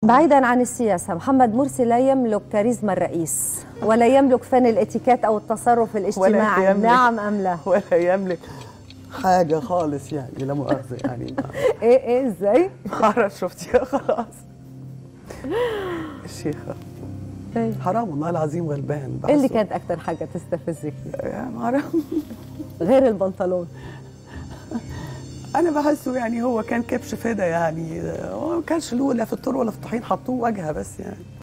بعيدا عن السياسة محمد مرسي لا يملك كاريزما الرئيس ولا يملك فن الاتيكيت أو التصرف الاجتماعي يملك. نعم أم لا ولا يملك حاجة خالص يعني لا مؤاخذة يعني ما إيه إيه إزاي اعرف شفتيها خلاص الشيخة إيه حرام والله العظيم غلبان إيه اللي بحسه- كانت أكتر حاجة تستفزك يعني ما أعرف. غير البنطلون انا بحسه يعني هو كان كبش فدا يعني هو ما كانش له لا في الطور ولا في الطحين حطوه وجهه بس يعني